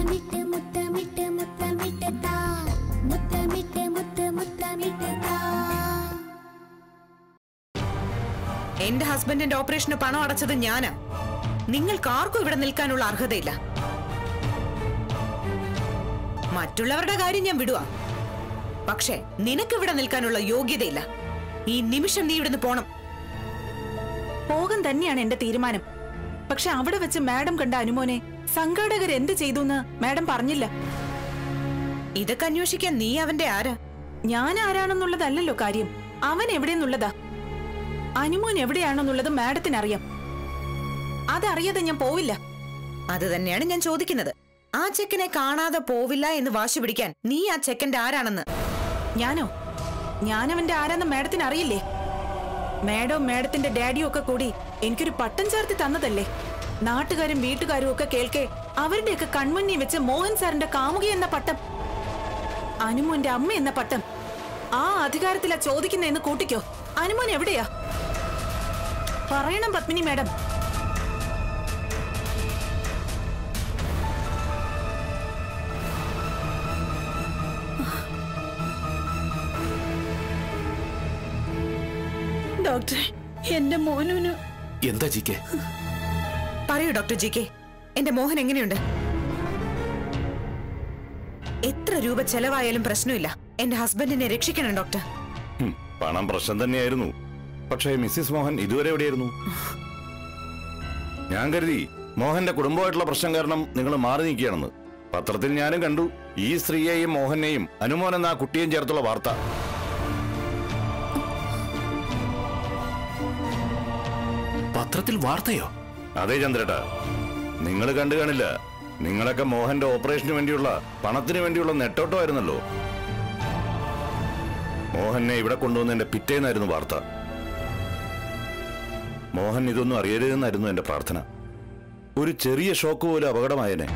മുത്തമിട്ട് മുത്തമിട്ട് മുത്തമിട്ട് താ മുത്തമിട്ട് മുത്ത് മുത്തമിട്ട് താ എന്റെ ഹസ്ബൻഡിന്റെ ഓപ്പറേഷന് പണം അടച്ചത് ഞാനാ നിങ്ങൾക്ക് ആർക്കും ഇവിടെ നിൽക്കാനുള്ള അർഹതയില്ല മറ്റുള്ളവരുടെ കാര്യം ഞാൻ വിടുവാ പക്ഷേ നിനക്ക് ഇവിടെ നിൽക്കാനുള്ള യോഗ്യതയില്ല ഈ നിമിഷം നീ ഇവിടുന്ന് പോണം പോകാൻ തന്നെയാണ് എന്റെ തീരുമാനം പക്ഷെ അവിടെ വെച്ച് മാഡം കണ്ട അനുമോനെ സംഘാടകർ എന്ത് ചെയ്തു എന്ന് മാഡം പറഞ്ഞില്ല ഇതൊക്കെ അന്വേഷിക്കാൻ നീ അവന്റെ ആരാ ഞാൻ ആരാണെന്നുള്ളതല്ലല്ലോ കാര്യം അവൻ എവിടെയെന്നുള്ളതാ അനുമോൻ എവിടെയാണെന്നുള്ളത് മാഡത്തിനറിയാം അതറിയാതെ ഞാൻ പോവില്ല അത് തന്നെയാണ് ഞാൻ ചോദിക്കുന്നത് ആ ചെക്കനെ കാണാതെ പോവില്ല എന്ന് വാശി പിടിക്കാൻ നീ ആ ചെക്കന്റെ ആരാണെന്ന് ഞാനോ ഞാൻ അവന്റെ ആരാന്ന് മാഡത്തിന് അറിയില്ലേ മാഡവും മാഡത്തിന്റെ ഡാഡിയും ഒക്കെ കൂടി എനിക്കൊരു പട്ടം ചേർത്തി തന്നതല്ലേ നാട്ടുകാരും വീട്ടുകാരും ഒക്കെ കേൾക്കെ അവരുടെയൊക്കെ കൺമുന്നിൽ വെച്ച് മോഹൻ സാറിന്റെ കാമുകി എന്ന പട്ടം അനുമോന്റെ അമ്മ എന്ന പട്ടം ആ അധികാരത്തിലാ ചോദിക്കുന്നതെന്ന് കൂട്ടിക്കോ അനുമോൻ എവിടെയാ പറയണം പത്മിനി മാഡം ഡോക്ടറെ എന്റെ മോനുന് എന്താ ജിക്കെ പറയൂ ഡോക്ടർ ജി കെ എന്റെ മോഹൻ എങ്ങനെയുണ്ട് എത്ര രൂപ ചെലവായാലും പ്രശ്നമില്ല എന്റെ ഹസ്ബൻഡിനെ രക്ഷിക്കണം ഡോക്ടർ ഹും, പണം പ്രശ്നം തന്നെയായിരുന്നു പക്ഷേ മിസ്സിസ് മോഹൻ ഇതുവരെ എവിടെയായിരുന്നു ഞാൻ കരുതി മോഹന്റെ കുടുംബമായിട്ടുള്ള പ്രശ്നം കാരണം നിങ്ങൾ മാറി നിൽക്കുകയാണെന്ന് പത്രത്തിൽ ഞാനും കണ്ടു ഈ സ്ത്രീയെയും മോഹനെയും അനുമോൻ എന്ന ആ കുട്ടിയെയും ചേർത്തുള്ള വാർത്ത പത്രത്തിൽ വാർത്തയോ അതെ ചന്ദ്രേട്ടാ നിങ്ങൾ കണ്ടു കാണില്ല നിങ്ങളൊക്കെ മോഹന്റെ ഓപ്പറേഷന് വേണ്ടിയുള്ള പണത്തിന് വേണ്ടിയുള്ള നെട്ടോട്ടമായിരുന്നല്ലോ മോഹനെ ഇവിടെ കൊണ്ടുവന്നതിന്റെ പിറ്റേന്നായിരുന്നു വാർത്ത മോഹൻ ഇതൊന്നും അറിയരുതെന്നായിരുന്നു എന്റെ പ്രാർത്ഥന ഒരു ചെറിയ ഷോക്ക് പോലും അപകടമായേനെ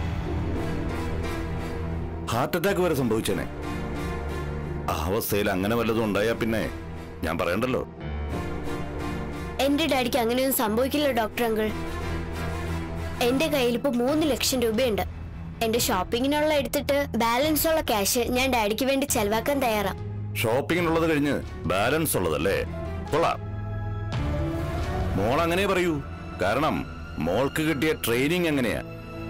ഹാർട്ട് അറ്റാക്ക് വരെ സംഭവിച്ചേനെ ആ അവസ്ഥയിൽ അങ്ങനെ വല്ലതും ഉണ്ടായാ പിന്നെ ഞാൻ പറയണ്ടല്ലോ എന്റെ ഡാഡിക്ക് അങ്ങനെയൊന്നും സംഭവിക്കില്ല ഡോക്ടർ അങ്കിൾ എന്റെ കയ്യിൽ ഇപ്പൊ മൂന്ന് ലക്ഷം രൂപയുണ്ട് എന്റെ ഷോപ്പിങ്ങിനുള്ള എടുത്തിട്ട് ബാലൻസ് ഉള്ള ക്യാഷ് ഞാൻ ഡാഡിക്ക് വേണ്ടി ചെലവാക്കാൻ തയ്യാറാ ഷോപ്പിങ്ങിനുള്ളത് കഴിഞ്ഞ് ബാലൻസ് ഉള്ളതല്ലേ കൊള്ളാം മോൾ അങ്ങനെ പറയൂ കാരണം മോൾക്ക് കിട്ടിയ ട്രെയിനിങ് എങ്ങനെയാ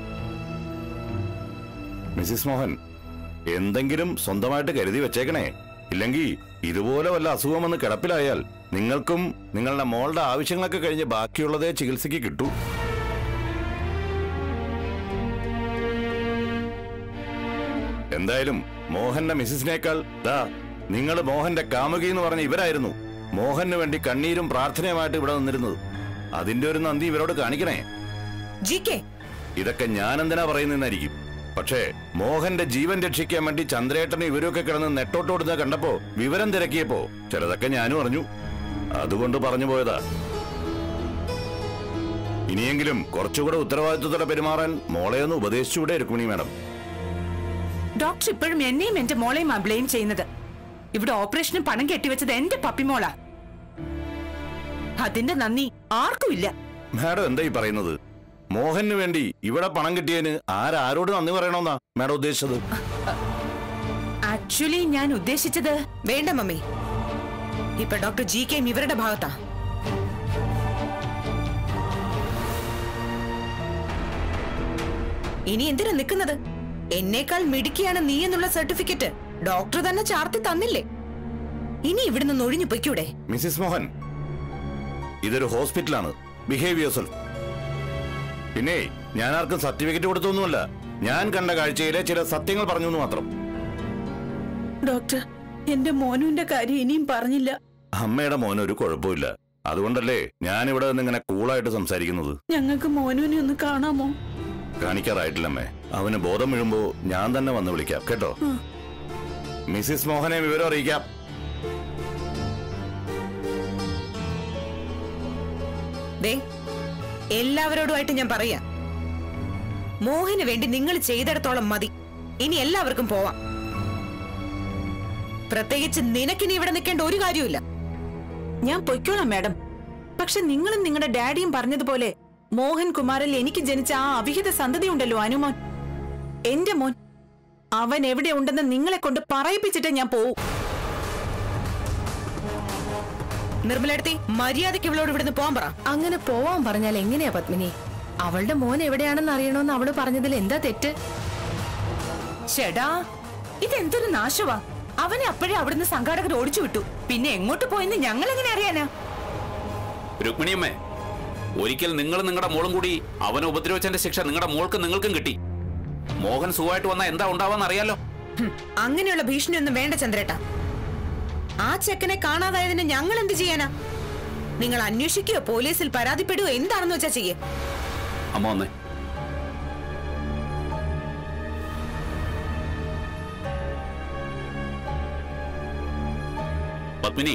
മിസ്സിസ് മോഹൻ എന്തെങ്കിലും സ്വന്തമായിട്ട് കരുതി വെച്ചേക്കണേ ഇല്ലെങ്കിൽ ഇതുപോലെ വല്ല അസുഖം വന്ന് കിടപ്പിലായാൽ നിങ്ങൾക്കും നിങ്ങളുടെ മോളുടെ ആവശ്യങ്ങളൊക്കെ കഴിഞ്ഞ് ബാക്കിയുള്ളതേ ചികിത്സയ്ക്ക് കിട്ടൂ എന്തായാലും മോഹന്റെ മിസ്സിസിനേക്കാൾ ദാ നിങ്ങൾ മോഹന്റെ കാമുകി എന്ന് പറഞ്ഞ ഇവരായിരുന്നു മോഹന് വേണ്ടി കണ്ണീരും പ്രാർത്ഥനയുമായിട്ട് ഇവിടെ നിന്നിരുന്നത് അതിന്റെ ഒരു നന്ദി ഇവരോട് കാണിക്കണേ ജി കെ ഇതൊക്കെ ഞാൻ എന്തിനാ പറയുന്നതെന്നായിരിക്കും പക്ഷേ മോഹന്റെ ജീവൻ രക്ഷിക്കാൻ വേണ്ടി ചന്ദ്രേട്ടനും ഇവരൊക്കെ കിടന്ന് നെട്ടോട്ടോടുന്ന കണ്ടപ്പോ വിവരം തിരക്കിയപ്പോ ചിലതൊക്കെ ഞാനും അറിഞ്ഞു അതുകൊണ്ട് പറഞ്ഞു പോയതാ ഇനിയെങ്കിലും കുറച്ചുകൂടെ ഉത്തരവാദിത്വത്തോടെ പെരുമാറാൻ മോളെ ഒന്ന് ഉപദേശിച്ചുകൂടെ രുക്മിണി മാഡം ഡോക്ടർ ഇപ്പോഴും എന്നെയും എന്റെ മോളെയും ബ്ലെയിം ചെയ്യുന്നത് ഇവിടെ ഓപ്പറേഷന് പണം കെട്ടിവെച്ചത് എന്റെ പപ്പിമോളാ അതിന്റെ നന്ദി ആർക്കും ഇല്ല മാഡം എന്താ ഈ പറയുന്നത് മോഹന് വേണ്ടി ഇവിടെ പണം കിട്ടിയതിന് ആരാരോട് നന്ദി പറയണമെന്നാ മാഡം ഉദ്ദേശിച്ചത് ആക്ച്വലി ഞാൻ ഉദ്ദേശിച്ചത് വേണ്ട മമ്മി ഇപ്പൊ ഡോക്ടർ ജി കെയും ഇവരുടെ ഭാഗത്താ ഇനി എന്തിനാ നിൽക്കുന്നത് എന്നേക്കാൾ മിടുക്കിയാണ് നീ എന്നുള്ള സർട്ടിഫിക്കറ്റ് ഡോക്ടർ തന്നെ ചാർത്തി തന്നില്ലേ ഇനി ഇവിടുന്ന് ഒഴിഞ്ഞു പൊയ്ക്കൂടെ മിസ്സിസ് മോഹൻ ഇതൊരു ഹോസ്പിറ്റലാണ് ബിഹേവ് യുവർ സെൽഫ് പിന്നെ ഞാൻ ആർക്കും സർട്ടിഫിക്കറ്റ് കൊടുത്തൊന്നുമല്ല ഞാൻ കണ്ട കാഴ്ചയിലെ ചില സത്യങ്ങൾ പറഞ്ഞു എന്ന് മാത്രം ഡോക്ടർ എന്റെ മോനുവിന്റെ കാര്യം ഇനിയും പറഞ്ഞില്ല അമ്മയുടെ മോന് ഒരു കുഴപ്പമില്ല അതുകൊണ്ടല്ലേ ഞാൻ ഇവിടെ നിന്ന് ഇങ്ങനെ കൂളായിട്ട് സംസാരിക്കുന്നത് ഞങ്ങൾക്ക് മോനുവിനെ ഒന്ന് കാണാമോ കാണിക്കാറായിട്ടില്ലമ്മേ അവന് ബോധം വീഴുമ്പോ ഞാൻ തന്നെ വന്ന് വിളിക്കാം കേട്ടോ മിസ്സിസ് മോഹനെ വിവരം അറിയിക്കാം ദേ എല്ലാവരോടുമായിട്ട് ഞാൻ പറയാം മോഹന് വേണ്ടി നിങ്ങൾ ചെയ്തിടത്തോളം മതി ഇനി എല്ലാവർക്കും പോവാം പ്രത്യേകിച്ച് നിനക്കിനി ഇവിടെ നിൽക്കേണ്ട ഒരു കാര്യമില്ല ഞാൻ പൊയ്ക്കോളാം മാഡം പക്ഷെ നിങ്ങളും നിങ്ങളുടെ ഡാഡിയും പറഞ്ഞതുപോലെ മോഹൻ കുമാറിൽ എനിക്ക് ജനിച്ച ആ അവിഹിത സന്തതി ഉണ്ടല്ലോ അനുമോൻ എന്റെ മോൻ അവൻ എവിടെ ഉണ്ടെന്ന് നിങ്ങളെ കൊണ്ട് പറയിപ്പിച്ചിട്ട് ഞാൻ പോവും നിർമ്മലടുത്തി മര്യാദയ്ക്ക് ഇവളോട് ഇവിടുന്ന് പോകാൻ പറ അങ്ങനെ പോവാൻ പറഞ്ഞാൽ എങ്ങനെയാ പത്മിനി അവളുടെ മോൻ എവിടെയാണെന്ന് അറിയണമെന്ന് അവള് പറഞ്ഞതിൽ എന്താ തെറ്റ് ചേടാ ഇതെന്തൊരു നാശവാ അവനെ അപ്പോഴേ അവിടുന്ന് സംഘാടകർ ഓടിച്ചു വിട്ടു പിന്നെ എങ്ങോട്ട് പോയെന്ന് ഞങ്ങൾ എങ്ങനെ അറിയാനാ രുക്മിണിയമ്മേ ഒരിക്കൽ നിങ്ങൾ നിങ്ങളുടെ മോളും കൂടി അവനെ ഉപദ്രവിച്ചതിന്റെ ശിക്ഷ നിങ്ങളുടെ മോൾക്ക് നിങ്ങൾക്കും കിട്ടി മോഹൻ സുഖമായിട്ട് വന്നാൽ എന്താ ഉണ്ടാവാന്ന് അറിയാലോ ഹും, അങ്ങനെയുള്ള ഭീഷണിയൊന്നും വേണ്ട ചന്ദ്രേട്ട ആ ചെക്കനെ കാണാതായതിന് ഞങ്ങൾ എന്ത് ചെയ്യാനാ നിങ്ങൾ അന്വേഷിക്കുകയോ പോലീസിൽ പരാതിപ്പെടുകയോ എന്താണെന്ന് വെച്ചാ ചെയ്യേ അമ്മ വന്നേ പത്മിനി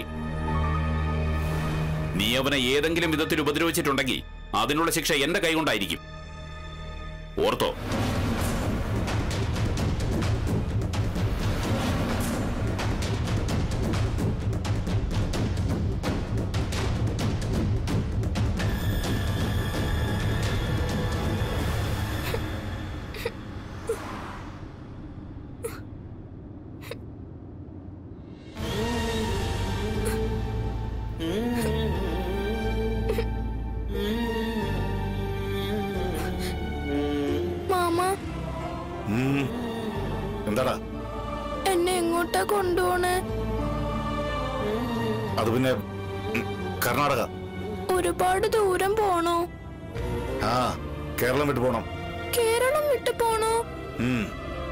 നീ അവനെ ഏതെങ്കിലും വിധത്തിൽ ഉപദ്രവിച്ചിട്ടുണ്ടെങ്കിൽ അതിനുള്ള ശിക്ഷ എന്റെ കൈകൊണ്ടായിരിക്കും ഓർത്തോ മാമ എന്താടാ എന്നെ എങ്ങോട്ടാ കൊണ്ടുപോണേ അത് പിന്നെ ഉം, കർണാടക ഒരുപാട് ദൂരം പോണോ ആ കേരളം വിട്ടു പോണം കേരളം വിട്ടു പോണോ ഉം.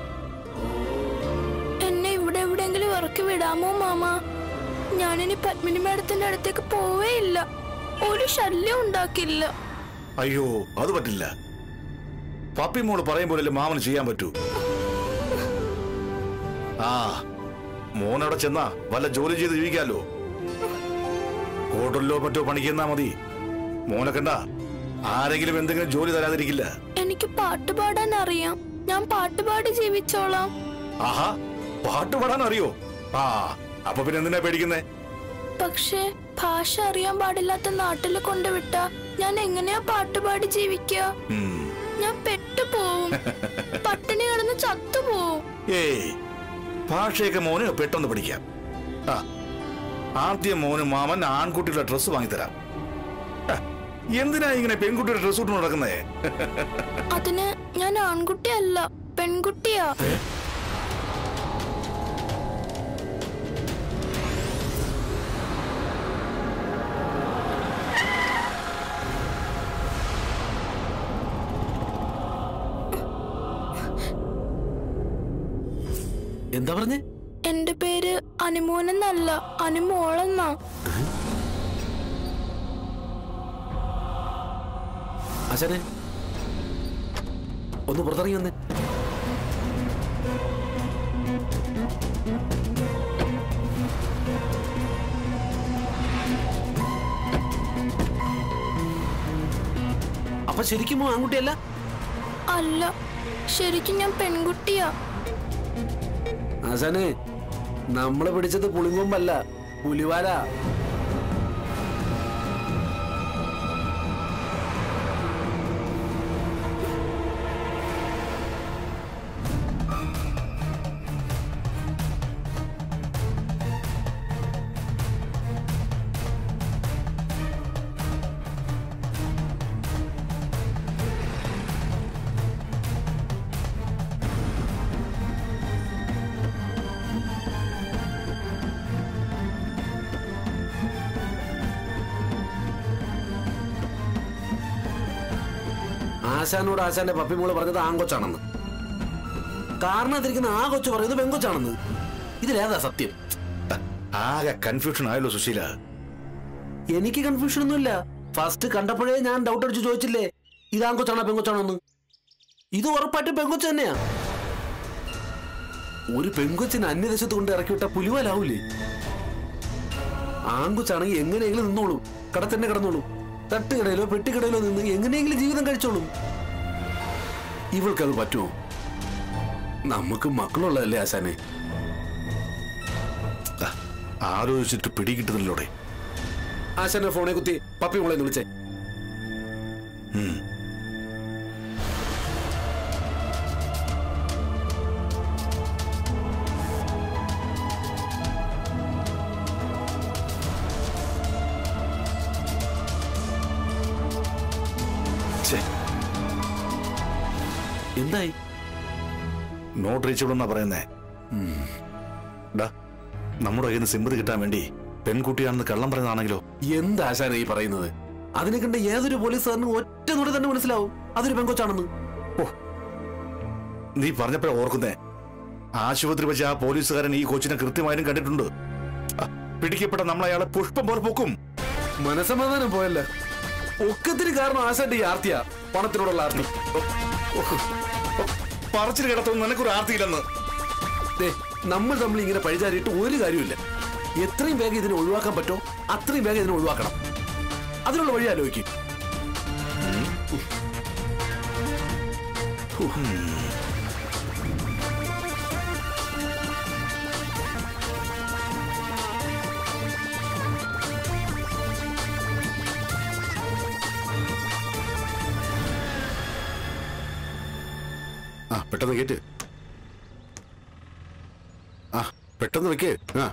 എന്നെ ഇവിടെ എവിടെയെങ്കിലും ഇറക്കി വിടാമോ മാമ ഞാനിനി പത്മിനി മേഡത്തിന്റെ അടുത്തേക്ക് പോവേ ഇല്ല ഒരു ശല്യം ഉണ്ടാക്കില്ല അയ്യോ അത് പറ്റില്ല പപ്പി മോള് പറയും പോലല്ലേ മാമന് ചെയ്യാൻ പറ്റൂ ആ മോനവിടെ ചെന്നാ വല്ല ജോലി ചെയ്ത് ജീവിക്കാലോ ഹോട്ടലിലോ മറ്റോ പണിക്കുന്നാ മതി മോനെ കണ്ട ആരെങ്കിലും എന്തെങ്കിലും ജോലി തരാതിരിക്കില്ല എനിക്ക് പാട്ട് പാടാൻ അറിയാം ഞാൻ പാട്ട് പാടി ജീവിച്ചോളാം ആഹാ പാട്ട് പാടാൻ അറിയോ ആ അപ്പൊ പിന്നെ എന്തിനാ പേടിക്കുന്നേ പക്ഷേ ഭാഷ അറിയാൻ പാടില്ലാത്ത നാട്ടിൽ കൊണ്ടുവിട്ട ഞാൻ എങ്ങനെയാ പാട്ട് പാടി ജീവിക്കുക ഉം. ഞാൻ പെട്ടുപോവും പട്ടിണി കിടന്ന് ചത്തുപോവും ഏയ് ഭാഷയൊക്കെ മോന് പെട്ടെന്ന് പഠിക്കാം ആ ആദ്യം മോന് മാമൻ ആൺകുട്ടിയുടെ ഡ്രസ്സ് വാങ്ങിത്തരാം ആ, എന്തിനാ ഇങ്ങനെ പെൺകുട്ടിയുടെ ഡ്രസ്സ് ഇട്ട് നടക്കുന്നേ അതിന് ഞാൻ ആൺകുട്ടിയല്ല പെൺകുട്ടിയാ എന്താ പറഞ്ഞേ എന്റെ പേര് അനുമോനെന്നല്ല അനുമോളെന്നാ ആശാനെ ഒന്ന് പുറത്തിറങ്ങി വന്നേ അപ്പൊ ശരിക്കും ആൺകുട്ടിയല്ല അല്ല ശരിക്കും ഞാൻ പെൺകുട്ടിയാ ആശാനെ നമ്മള് പിടിച്ചത് പുളിങ്കൊമ്പല്ല പുലിവാല ആശാനോട് ആശാന്റെ പപ്പിമോള് പറഞ്ഞത് ആങ്കൊച്ചാണെന്ന് കാരണത്തിരിക്കുന്ന ആ കൊച്ചു പറയുന്നത് പെങ്കൊച്ചാണെന്ന് ഇതിലേതാ സത്യം ആകെ കൺഫ്യൂഷൻ ആയല്ലോ സുശീല എനിക്ക് കൺഫ്യൂഷൻ ഒന്നുമില്ല ഫസ്റ്റ് കണ്ടപ്പോഴേ ഞാൻ ഡൗട്ട് അടിച്ച് ചോദിച്ചില്ലേ ഇത് ആങ്കൊച്ചാണോ പെങ്കൊച്ചാണോ എന്ന് ഇത് ഉറപ്പായിട്ടും പെങ്കൊച്ച് തന്നെയാ ഒരു പെങ്കൊച്ചിന് അന്യദേശത്ത് കൊണ്ട് ഇറക്കി വിട്ട പുലിവാലാവൂലേ ആങ്കൊച്ചാണെങ്കിൽ എങ്ങനെയെങ്കിലും നിന്നോളൂ കടത്തന്നെ കിടന്നോളൂ തട്ടുകടയിലോ പെട്ടിക്കടയിലോ നിന്ന് എങ്ങനെയെങ്കിലും ജീവിതം കഴിച്ചോളും ഇവൾക്കത് പറ്റുമോ നമുക്ക് മക്കളുള്ളതല്ലേ ആശാനെ ആ, ആലോചിച്ചിട്ട് പിടികിട്ടുന്നില്ലോടെ ആശാന്റെ ഫോണെ കുത്തി പപ്പി മോളെ ഒന്ന് വിളിച്ചേ എന്തായി നോട്ട് റീച്ചബിൾ എന്നാ പറയുന്നേ ഉം. ഡാ നമ്മുടെ കയ്യിൽ നിന്ന് സിമ്പതി കിട്ടാൻ വേണ്ടി പെൺകുട്ടിയാണെന്ന് കള്ളം പറയുന്നതാണെങ്കിലോ എന്താ ആശാന ഈ പറയുന്നത് അതിനെ കണ്ട് ഏതൊരു പോലീസുകാരനും ഒറ്റ നുടി തന്നെ മനസ്സിലാവും അതൊരു പെങ്കൊച്ചാണെന്ന് നീ പറഞ്ഞപ്പോഴേ ഓർക്കുന്നേ ആശുപത്രി വെച്ച് ആ പോലീസുകാരൻ ഈ കൊച്ചിനെ കൃത്യമായും കണ്ടിട്ടുണ്ട് ആ, പിടിക്കപ്പെട്ട നമ്മൾ അയാളെ പുഷ്പം പോലെ പൊക്കും മനസമാധാനം പോയല്ല ഒക്കത്തിന് കാരണം ആശാന്റെ ഈ ആർത്തിയാ പണത്തിനോടുള്ള ആർത്തി പറച്ചിൽ കിടത്തൊന്നും നിനക്കൊരു ആർത്തിയില്ലെന്ന് ദേ, നമ്മൾ തമ്മിൽ ഇങ്ങനെ പഴിചാരിയിട്ട് ഒരു കാര്യമില്ല എത്രയും വേഗം ഇതിനെ ഒഴിവാക്കാൻ പറ്റോ അത്രയും വേഗം ഇതിനെ ഒഴിവാക്കണം അതിനുള്ള വഴി ആലോചിക്കും ആ പെട്ടെന്ന് കേറ്റ് ആ പെട്ടെന്ന് വെക്ക് ആ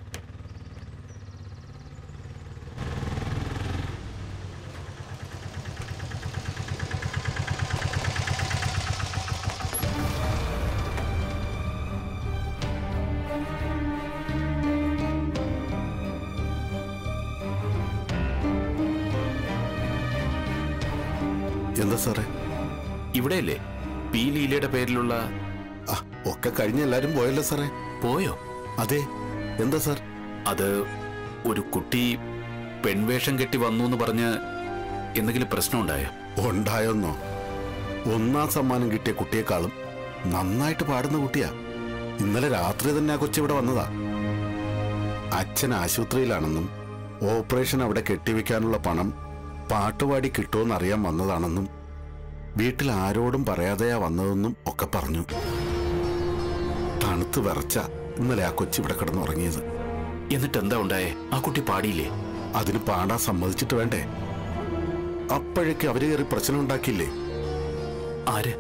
എന്താ സാറേ ഇവിടെയല്ലേ പി ലീലയുടെ പേരിലുള്ള ആ ഒക്കെ കഴിഞ്ഞ എല്ലാരും പോയല്ലോ സാറേ പോയോ അതെ എന്താ സാർ അത് ഒരു കുട്ടി പെൺവേഷം കെട്ടി വന്നു എന്ന് പറഞ്ഞ് എന്തെങ്കിലും പ്രശ്നമുണ്ടായോ ഉണ്ടായോന്നോ ഒന്നാം സമ്മാനം കിട്ടിയ കുട്ടിയെക്കാളും നന്നായിട്ട് പാടുന്ന കുട്ടിയാ ഇന്നലെ രാത്രി തന്നെ ആ കൊച്ചിവിടെ വന്നതാ അച്ഛൻ ആശുപത്രിയിലാണെന്നും ഓപ്പറേഷൻ അവിടെ കെട്ടിവെക്കാനുള്ള പണം പാട്ടുപാടി കിട്ടുമെന്ന് അറിയാൻ വന്നതാണെന്നും വീട്ടിൽ ആരോടും പറയാതെയാ വന്നതെന്നും ഒക്കെ പറഞ്ഞു തണുത്ത് വിറച്ച ഇന്നലെ ആ കൊച്ചി ഇവിടെ കിടന്നുറങ്ങിയത് എന്നിട്ട് എന്താ ഉണ്ടായേ ആ കുട്ടി പാടിയില്ലേ അതിന് പാടാൻ സമ്മതിച്ചിട്ട് വേണ്ടേ അപ്പോഴേക്ക് അവര് കയറി പ്രശ്നം ഉണ്ടാക്കിയില്ലേ ആര്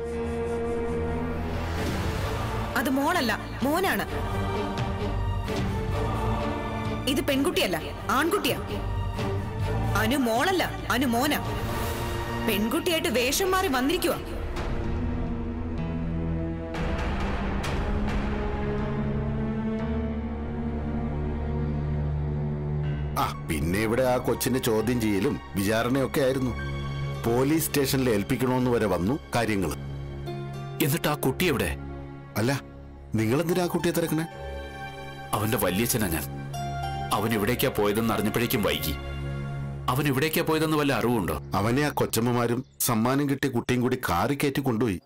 അത് മോളല്ല മോനാണ് ഇത് പെൺകുട്ടിയല്ല ആൺകുട്ടിയാ അനു മോളല്ല അനു മോന പെൺകുട്ടിയായിട്ട് വേഷം മാറി വന്നിരിക്കുക ആ പിന്നെ ഇവിടെ ആ കൊച്ചിന്റെ ചോദ്യം ചെയ്യലും വിചാരണയൊക്കെ ആയിരുന്നു പോലീസ് സ്റ്റേഷനിൽ ഏൽപ്പിക്കണമെന്ന് വരെ വന്നു കാര്യങ്ങൾ എന്നിട്ട് ആ കുട്ടി എവിടെ അല്ല നിങ്ങളെന്തിനാ ആ കുട്ടിയെ തിരക്കണേ അവന്റെ വല്യച്ഛനാ ഞാൻ അവൻ എവിടേക്കാ പോയതെന്ന് അറിഞ്ഞപ്പോഴേക്കും വൈകി അവൻ എവിടേക്കാ പോയതെന്ന് വല്ല അറിവുണ്ടോ അവനെ ആ കൊച്ചമ്മമാരും സമ്മാനം കിട്ടിയ കുട്ടിയും കൂടി കാറി കയറ്റി കൊണ്ടുപോയി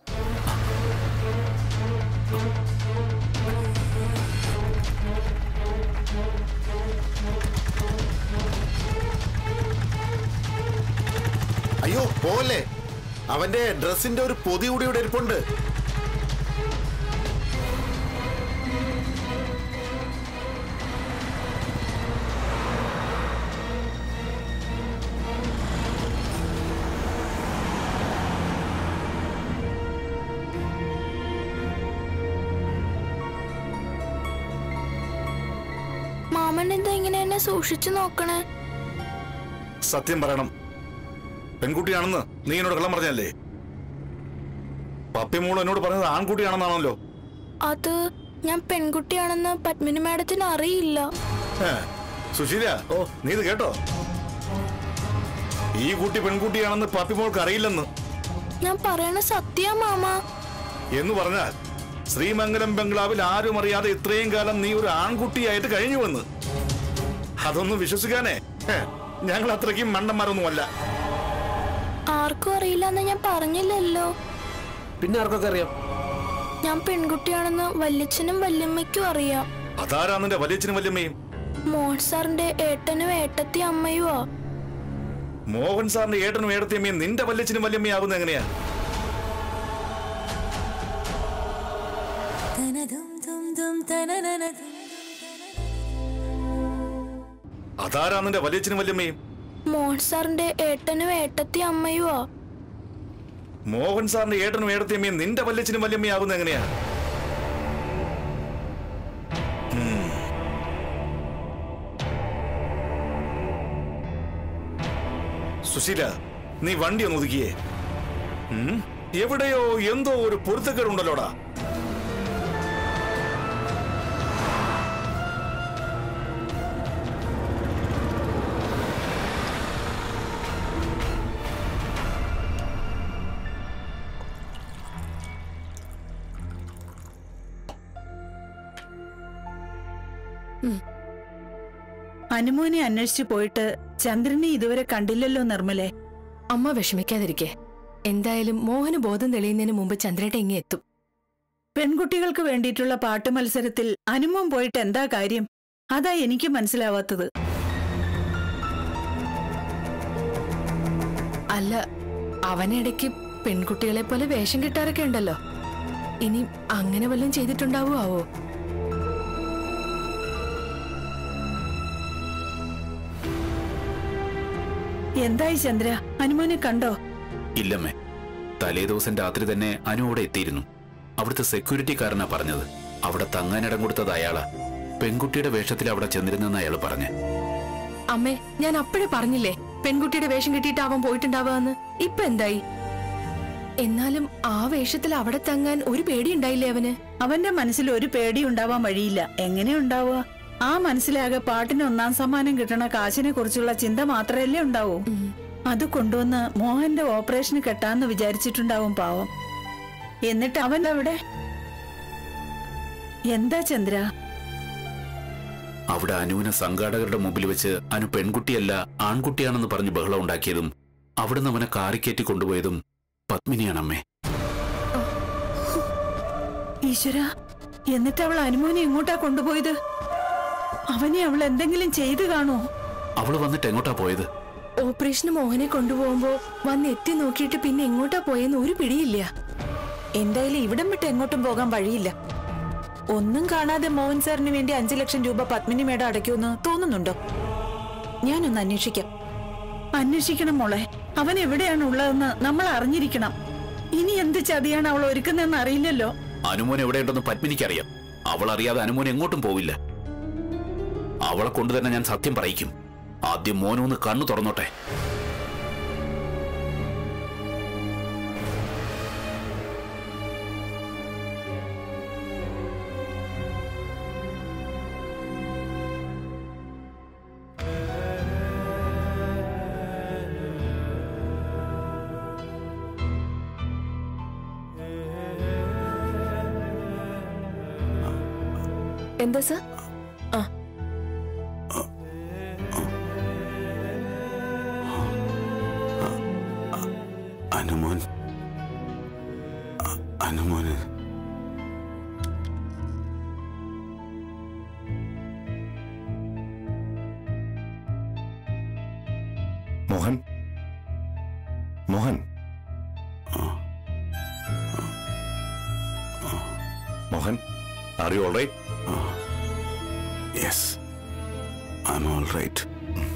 അയ്യോ പോലെ അവന്റെ ഡ്രസ്സിന്റെ ഒരു പൊതി കൂടി ഇവിടെ ഇരിപ്പുണ്ട് മാമൻ എന്താ ഇങ്ങനെ എന്നെ സൂക്ഷിച്ചു നോക്കണേ സത്യം പറയണം പെൺകുട്ടിയാണെന്ന് നീ എന്നോട് കള്ളം പറഞ്ഞല്ലേ പപ്പിമോൾ എന്നോട് പറഞ്ഞത് ആൺകുട്ടിയാണെന്നാണല്ലോ അത് ഞാൻ പെൺകുട്ടിയാണെന്ന് പത്മിനി മാഡത്തിന് അറിയില്ല ഏ, സുശീല ഓ നീ ഇത് കേട്ടോ ഈ കുട്ടി പെൺകുട്ടിയാണെന്ന് പപ്പിമോൾക്ക് അറിയില്ലെന്ന് ഞാൻ പറയണ സത്യ മാമ എന്ന് പറഞ്ഞാൽ ശ്രീമംഗലം ബംഗ്ലാവിൽ ആരും അറിയാതെ ഇത്രയും കാലം നീ ഒരു ആൺകുട്ടിയായിട്ട് കഴിഞ്ഞു വന്ന് അതൊന്നും വിശ്വസിക്കാനേ ഹേ, ഞങ്ങൾ അത്രയ്ക്കും മണ്ടന്മാരൊന്നുമല്ല ആർക്കും അറിയില്ല എന്ന് ഞാൻ പറഞ്ഞില്ലല്ലോ പിന്നെ ആർക്കൊക്കെ അറിയാം ഞാൻ പെൺകുട്ടിയാണെന്ന് വല്യച്ഛനും വല്യമ്മയ്ക്കും അറിയാം അതാരാ നിന്റെ വലിയച്ഛനും വല്യമ്മയും മോഹൻ സാറിന്റെ ഏട്ടനും ഏട്ടത്തി അമ്മയുവാ മോഹൻ സാറിന്റെ ഏട്ടനും ഏടത്തിയമ്മയും നിന്റെ വല്യച്ഛനും വല്യമ്മയും ആകുന്നത് എങ്ങനെയാ അതാരാ നിന്റെ വലിയച്ഛനും വല്യമ്മയും മോഹൻ സാറിന്റെ ഏട്ടനും ഏട്ടത്തി അമ്മയുവാ മോഹൻ സാറിന്റെ ഏട്ടനും ഏടത്തിയമ്മയും നിന്റെ വല്യച്ഛനും വല്യമ്മയും ആകുന്നത് എങ്ങനെയാ ഉം. സുശീല നീ വണ്ടി ഒന്ന് ഒതുക്കിയേ ഉം? എവിടെയോ എന്തോ ഒരു പൊരുത്തക്കേടുണ്ടല്ലോടാ അനുമോനെ അന്വേഷിച്ചു പോയിട്ട് ചന്ദ്രനെ ഇതുവരെ കണ്ടില്ലല്ലോ നിർമ്മലേ അമ്മ വിഷമിക്കാതിരിക്കെ എന്തായാലും മോഹന് ബോധം തെളിയുന്നതിന് മുമ്പ് ചന്ദ്രേട്ട ഇങ്ങ് എത്തും പെൺകുട്ടികൾക്ക് വേണ്ടിയിട്ടുള്ള പാട്ട് മത്സരത്തിൽ അനുമോൻ പോയിട്ട് എന്താ കാര്യം അതാ എനിക്ക് മനസ്സിലാവാത്തത് അല്ല അവനിടയ്ക്ക് പെൺകുട്ടികളെ പോലെ വേഷം കിട്ടാറൊക്കെ ഉണ്ടല്ലോ ഇനി അങ്ങനെ വല്ലതും ചെയ്തിട്ടുണ്ടാവോ ആവോ എന്തായി ചന്ദ്ര അനുമോനെ കണ്ടോ ഇല്ലമ്മേ തലേ ദിവസം രാത്രി തന്നെ അനു അവിടെ എത്തിയിരുന്നു അവിടുത്തെ സെക്യൂരിറ്റിക്കാരനാ പറഞ്ഞത് അവിടെ തങ്ങാനിടം കൊടുത്തത് അയാളാ പെൺകുട്ടിയുടെ വേഷത്തിൽ അവിടെ ചെന്നിരുന്നെന്ന് അയാൾ പറഞ്ഞു അമ്മേ ഞാൻ അപ്പോഴേ പറഞ്ഞില്ലേ പെൺകുട്ടിയുടെ വേഷം കിട്ടിയിട്ട് അവൻ പോയിട്ടുണ്ടാവാന്ന് ഇപ്പൊ എന്തായി എന്നാലും ആ വേഷത്തിൽ അവിടെ തങ്ങാൻ ഒരു പേടി ഉണ്ടായില്ലേ അവന് അവന്റെ മനസ്സിൽ ഒരു പേടി ഉണ്ടാവാൻ വഴിയില്ല എങ്ങനെ ഉണ്ടാവുക ആ മനസ്സിലാകെ പാട്ടിന് ഒന്നാം സമ്മാനം കിട്ടണ കാശിനെ കുറിച്ചുള്ള ചിന്ത മാത്രമല്ലേ ഉണ്ടാവൂ അത് കൊണ്ടുവന്ന് മോഹന്റെ ഓപ്പറേഷന് കെട്ടാന്ന് വിചാരിച്ചിട്ടുണ്ടാവും പാവം എന്നിട്ട് അവൻ അവിടെ എന്താ ചന്ദ്ര അവിടെ അനുവിനെ സംഘാടകരുടെ മുമ്പിൽ വെച്ച് അനു പെൺകുട്ടിയല്ല ആൺകുട്ടിയാണെന്ന് പറഞ്ഞ് ബഹളം ഉണ്ടാക്കിയതും അവിടുന്ന് അവനെ കാറിക്കയറ്റി കൊണ്ടുപോയതും പത്മിനിയാണമ്മേ ഈശ്വര എന്നിട്ട് അവൾ അനുമോനെ എങ്ങോട്ടാ കൊണ്ടുപോയത് അവനെ അവൾ എന്തെങ്കിലും ചെയ്തു കാണോ അവള് വന്നിട്ട് എങ്ങോട്ടാ പോയത് ഓപ്പറേഷന് മോഹനെ കൊണ്ടുപോകുമ്പോ വന്ന് എത്തി നോക്കിയിട്ട് പിന്നെ എങ്ങോട്ടാ പോയെന്ന് ഒരു പിടിയില്ല എന്തായാലും ഇവിടം വിട്ട് എങ്ങോട്ടും പോകാൻ വഴിയില്ല ഒന്നും കാണാതെ മോഹൻ സാറിന് വേണ്ടി അഞ്ചു ലക്ഷം രൂപ പത്മിനി മേഡം അടയ്ക്കുമെന്ന് തോന്നുന്നുണ്ടോ ഞാനൊന്ന് അന്വേഷിക്കാം അന്വേഷിക്കണം മോളെ അവൻ എവിടെയാണ് ഉള്ളതെന്ന് നമ്മൾ അറിഞ്ഞിരിക്കണം ഇനി എന്ത് ചതിയാണ് അവൾ ഒരുക്കുന്നതെന്ന് അറിയില്ലല്ലോ അനുമോൻ എവിടെയുണ്ടെന്ന് പത്മിനിക്കറിയാം അവൾ അറിയാതെ അനുമോൻ എങ്ങോട്ടും പോവില്ല അവളെ കൊണ്ട് തന്നെ ഞാൻ സത്യം പറയിക്കും ആദ്യം മോനൊന്ന് കണ്ണു തുറന്നോട്ടെ എന്താ സർ ആ അനുമോൻ അ- അനുമോന് Mohan Mohan Mohan are you all right yes I am all right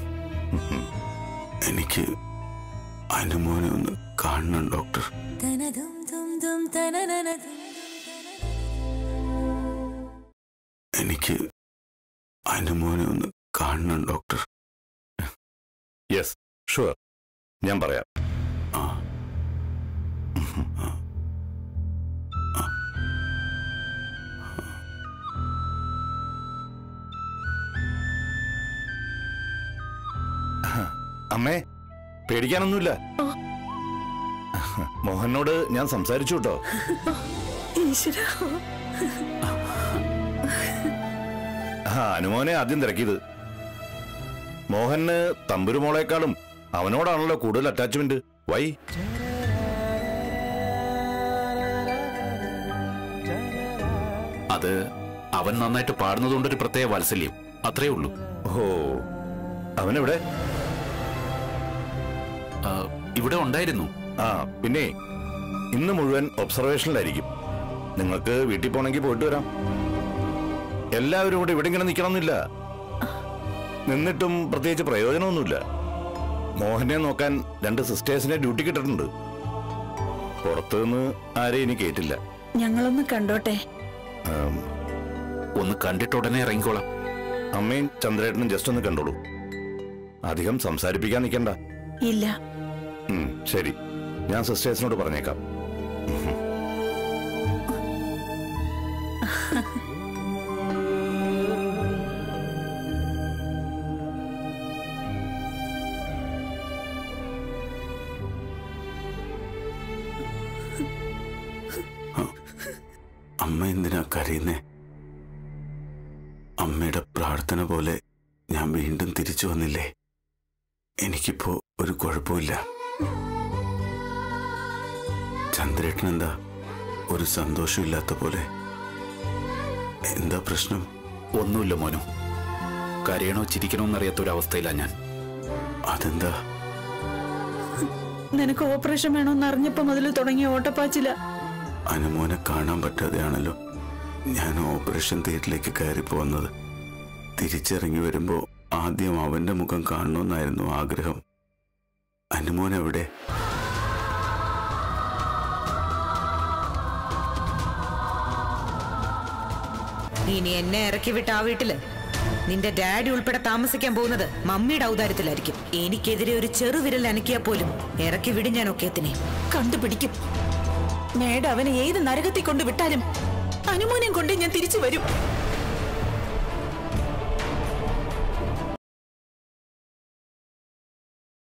എനിക്ക് അനുമോനെ ഒന്ന് കാണണം ഡോക്ടർ എനിക്ക് അനുമോനെ ഒന്ന് കാണണം ഡോക്ടർ യെസ് ഷുവർ ഞാൻ പറയാം ആ അമ്മേ പേടിക്കാനൊന്നുമില്ല മോഹനോട് ഞാൻ സംസാരിച്ചു കേട്ടോ ഈശ്വര ആ അനുമോനെ ആദ്യം തിരക്കിയത് മോഹന് തമ്പുരുമോളെക്കാളും അവനോടാണല്ലോ കൂടുതൽ അറ്റാച്ച്മെന്റ് വൈ അത് അവൻ നന്നായിട്ട് പാടുന്നതുകൊണ്ടൊരു പ്രത്യേക വാത്സല്യം അത്രേ ഉള്ളൂ ഓ അവനെവിടെ ആ, ഇവിടെ ഉണ്ടായിരുന്നു ആ പിന്നെ ഇന്ന് മുഴുവൻ ഒബ്സർവേഷനിലായിരിക്കും നിങ്ങൾക്ക് വീട്ടിൽ പോണെങ്കിൽ പോയിട്ട് വരാം എല്ലാവരും കൂടെ ഇവിടെ ഇങ്ങനെ നിൽക്കണമെന്നില്ല നിന്നിട്ടും പ്രത്യേകിച്ച് പ്രയോജനമൊന്നുമില്ല മോഹനെ നോക്കാൻ രണ്ട് സിസ്റ്റേഴ്സിനെ ഡ്യൂട്ടി കിട്ടിയിട്ടുണ്ട് പുറത്തുനിന്ന് ആരെയും ഇനി കേട്ടില്ല ഞങ്ങളൊന്ന് കണ്ടോട്ടെ ആം, ഒന്ന് കണ്ടിട്ട് ഉടനെ ഇറങ്ങിക്കോളാം അമ്മയും ചന്ദ്രേട്ടനും ജസ്റ്റ് ഒന്ന് കണ്ടോളൂ അധികം സംസാരിപ്പിക്കാൻ നിൽക്കണ്ട ഇല്ല ഉം, ശരി ഞാൻ സിസ്റ്റേഴ്സിനോട് പറഞ്ഞേക്കാം അമ്മ എന്തിനാ കരയുന്നേ അമ്മയുടെ പ്രാർത്ഥന പോലെ ഞാൻ വീണ്ടും തിരിച്ചു വന്നില്ലേ എനിക്കിപ്പോ ഒരു കുഴപ്പമില്ല ചന്ദ്രേട്ടൻ എന്താ ഒരു സന്തോഷമില്ലാത്ത പോലെ എന്താ പ്രശ്നം ഒന്നുമില്ല മോനു കരയണോ ചിരിക്കണോ എന്നറിയാത്ത ഒരു അവസ്ഥയിലാണ് ഞാൻ അതെന്താ നിനക്ക് ഓപ്പറേഷൻ വേണമെന്ന് അറിഞ്ഞപ്പോ മുതൽ തുടങ്ങിയ ഓട്ടപ്പാച്ചില അനുമോനെ കാണാൻ പറ്റാതെയാണല്ലോ ഞാൻ ഓപ്പറേഷൻ തിയേറ്ററിലേക്ക് കയറി പോകുന്നത് തിരിച്ചിറങ്ങി വരുമ്പോ ആദ്യം അവന്റെ മുഖം കാണണമെന്നായിരുന്നു ആഗ്രഹം അനുമോൻ എവിടെ ഇനി എന്നെ ഇറക്കി വിട്ട ആ വീട്ടില് നിന്റെ ഡാഡി ഉൾപ്പെടെ താമസിക്കാൻ പോകുന്നത് മമ്മിയുടെ ഔദാര്യത്തിലായിരിക്കും എനിക്കെതിരെ ഒരു ചെറുവിരൽ അനക്കിയാ പോലും ഇറക്കി വിടും ഞാൻ ഒക്കേത്തിനെ കണ്ടുപിടിക്കും മേഡം അവനെ ഏത് നരകത്തിൽ കൊണ്ട് വിട്ടാലും അനുമാനം കൊണ്ട് ഞാൻ തിരിച്ചു വരും